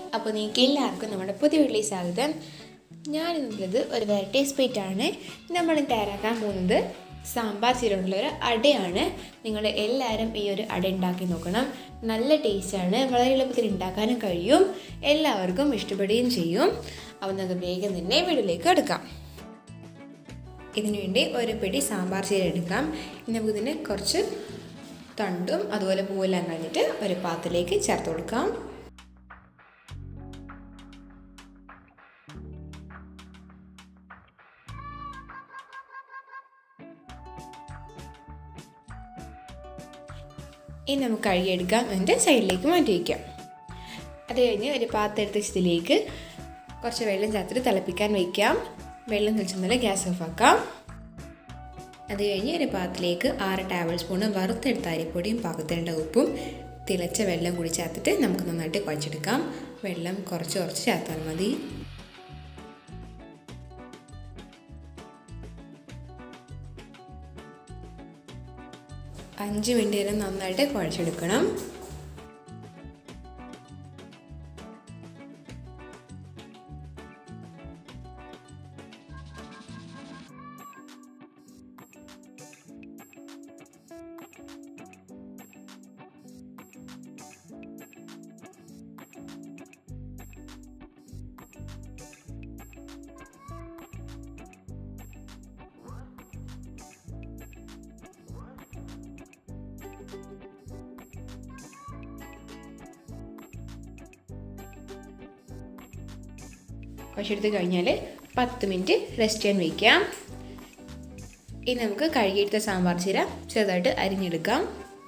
അപ്പോൾ നിങ്ങൾക്ക് എല്ലാവർക്കും നമ്മുടെ പുതിയ വീട്ടിലേക്ക് സ്വാഗതം ഞാനിന്നുള്ളത് ഒരു വെറൈറ്റി സ്വീറ്റ് ആണ് നമ്മൾ തയ്യാറാക്കാൻ പോകുന്നത് സാമ്പാർ ചീരമുള്ള ഒരു അടയാണ് നിങ്ങൾ എല്ലാവരും ഈ ഒരു അട ഉണ്ടാക്കി നോക്കണം നല്ല ടേസ്റ്റാണ് വളരെ എളുപ്പത്തിൽ ഉണ്ടാക്കാനും കഴിയും എല്ലാവർക്കും ഇഷ്ടപ്പെടുകയും ചെയ്യും അപ്പോൾ നമുക്ക് വേഗം തന്നെ വീട്ടിലേക്ക് എടുക്കാം ഇതിനു വേണ്ടി ഒരു പിടി സാമ്പാർ ചീര എടുക്കാം ഇനി നമുക്കിതിന് കുറച്ച് തണ്ടും അതുപോലെ പൂവെല്ലാം കഴിഞ്ഞിട്ട് ഒരു പാത്രത്തിലേക്ക് ചേർത്ത് കൊടുക്കാം ഇനി നമുക്ക് കഴുകിയെടുക്കാം എന്നിട്ട് സൈഡിലേക്ക് മാറ്റി വയ്ക്കാം അത് കഴിഞ്ഞ് ഒരു പാത്രം എടുത്ത് വെച്ചതിലേക്ക് കുറച്ച് വെള്ളം ചേർത്തിട്ട് തിളപ്പിക്കാൻ വയ്ക്കാം വെള്ളം തിളച്ചെന്നാൽ ഗ്യാസ് ഓഫ് ആക്കാം അത് കഴിഞ്ഞ് ഒരു പാത്രത്തിലേക്ക് ആറ് ടേബിൾ സ്പൂണ് വറുത്തെടുത്ത അരിപ്പൊടിയും പാകത്തിനുള്ള ഉപ്പും തിളച്ച വെള്ളം കൂടി ചേർത്തിട്ട് നമുക്ക് നന്നായിട്ട് കുഴച്ചെടുക്കാം വെള്ളം കുറച്ച് കുറച്ച് ചേർത്താൽ മതി അഞ്ച് മിനിറ്റ് നേരം നന്നായിട്ട് കുഴച്ചെടുക്കണം കുഴച്ചെടുത്ത് കഴിഞ്ഞാൽ പത്ത് മിനിറ്റ് റെസ്റ്റ് ചെയ്യാൻ വയ്ക്കാം ഇനി നമുക്ക് കഴുകിയെടുത്ത സാമ്പാർ ചീര ചെറുതായിട്ട് അരിഞ്ഞെടുക്കാം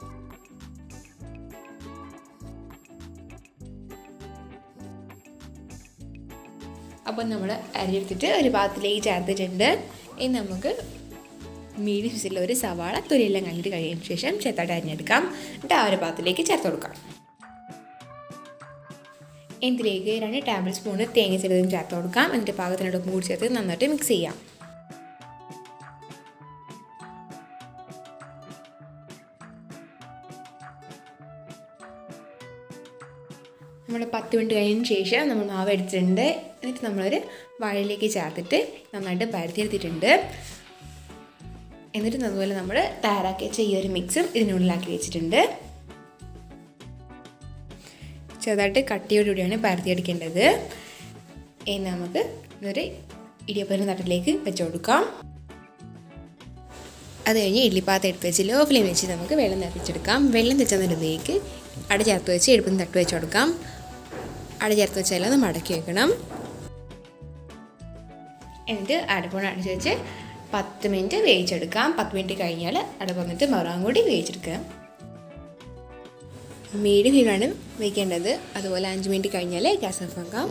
അപ്പോൾ നമ്മൾ അരിഞ്ഞെടുത്തിട്ട് ഒരു പാത്രത്തിലേക്ക് ചേർത്തിട്ടുണ്ട് ഇനി നമുക്ക് മീഡിയം സൈസിലുള്ള ഒരു സവാള തൊലിയെല്ലാം കഴിഞ്ഞിട്ട് കഴിയുന്ന ശേഷം ചെറുതായിട്ട് അരിഞ്ഞെടുക്കാം എന്നിട്ട് ആ ഒരു പാത്രത്തിലേക്ക് ചേർത്ത് കൊടുക്കാം ഇതിലേക്ക് രണ്ട് ടേബിൾ സ്പൂണ് തേങ്ങ ചെറുതും ചേർത്ത് കൊടുക്കാം എന്നിട്ട് പാകത്തിനുള്ള ഉപ്പും കൂടി ചേർത്ത് നന്നായിട്ട് മിക്സ് ചെയ്യാം നമ്മൾ പത്ത് മിനിറ്റ് കഴിഞ്ഞതിന് ശേഷം നമ്മൾ മാവ് എടുത്തിട്ടുണ്ട് എന്നിട്ട് നമ്മളൊരു വാഴയിലേക്ക് ചേർത്തിട്ട് നന്നായിട്ട് പരത്തിയെടുത്തിട്ടുണ്ട് എന്നിട്ട് അതുപോലെ നമ്മൾ തയ്യാറാക്കി വെച്ച ഈ ഒരു മിക്സും ഇതിനുള്ളിലാക്കി വെച്ചിട്ടുണ്ട് ചെറുതായിട്ട് കട്ടിയോടുകൂടിയാണ് പരത്തിയെടുക്കേണ്ടത് ഇനി നമുക്ക് ഇതൊരു ഇടിയപ്പന തട്ടിലേക്ക് വെച്ച് കൊടുക്കാം അത് കഴിഞ്ഞ് ഇഡ്ലിപ്പാത്രം എടുത്ത് വെച്ച് ലോ ഫ്ലെയിം വെച്ച് നമുക്ക് വെള്ളം തിളപ്പിച്ചെടുക്കാം വെള്ളം തെച്ചതിലേക്ക് അട ചേർത്ത് വെച്ച് എടുപ്പം തട്ട് വെച്ച് കൊടുക്കാം അട ചേർത്ത് വെച്ചാൽ അത് മടക്കി വെക്കണം എന്നിട്ട് അടപ്പോണ് അടച്ച് വെച്ച് പത്ത് മിനിറ്റ് വേവിച്ചെടുക്കാം പത്ത് മിനിറ്റ് കഴിഞ്ഞാൽ അടപ്പ് വന്നിട്ട് മറാൻ കൂടി വേവിച്ചെടുക്കാം മീഡിയം ഫ്ലെയിമാണ് വയ്ക്കേണ്ടത് അതുപോലെ അഞ്ച് മിനിറ്റ് കഴിഞ്ഞാൽ ഗ്യാസ് ഓഫ് ആക്കാം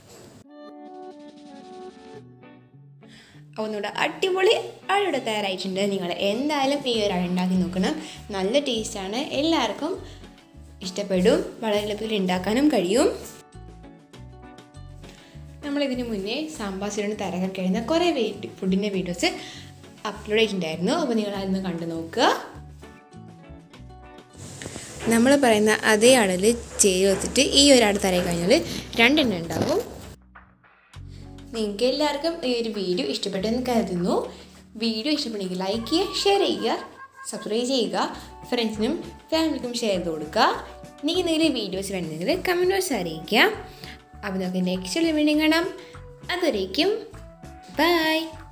ഒന്നുകൂടെ അടിപൊളി അഴിവിടെ തയ്യാറായിട്ടുണ്ട് നിങ്ങൾ എന്തായാലും ഈ ഒരു അഴ ഉണ്ടാക്കി നോക്കണം നല്ല ടേസ്റ്റാണ് എല്ലാവർക്കും ഇഷ്ടപ്പെടും വളരെ എളുപ്പത്തിൽ ഉണ്ടാക്കാനും കഴിയും നമ്മളിതിന് മുന്നേ സാമ്പാർ ചീരണ് തയ്യാറാക്കാൻ കഴിയുന്ന കുറേ ഫുഡിൻ്റെ വീഡിയോസ് അപ്ലോഡ് ചെയ്തിട്ടുണ്ടായിരുന്നു അപ്പോൾ നിങ്ങൾ അതൊന്ന് കണ്ടു നോക്കുക നമ്മൾ പറയുന്ന അതേ അളവിൽ ചേരി വെച്ചിട്ട് ഈ ഒരു അട തറയി കഴിഞ്ഞാൽ രണ്ടെണ്ണം ഉണ്ടാവും നിങ്ങൾക്ക് എല്ലാവർക്കും ഈ ഒരു വീഡിയോ ഇഷ്ടപ്പെട്ടെന്ന് കരുതുന്നു വീഡിയോ ഇഷ്ടപ്പെട്ടെങ്കിൽ ലൈക്ക് ചെയ്യുക ഷെയർ ചെയ്യുക സബ്സ്ക്രൈബ് ചെയ്യുക ഫ്രണ്ട്സിനും ഫാമിലിക്കും ഷെയർ ചെയ്ത് കൊടുക്കുക നിങ്ങൾക്ക് എന്തെങ്കിലും വീഡിയോസ് വേണമെങ്കിൽ കമൻറ്റ് ബോക്സ് അറിയിക്കുക അപ്പോൾ നമുക്ക് നെക്സ്റ്റ് വീഡിയോ കാണാം അതുവരേക്കും ബൈ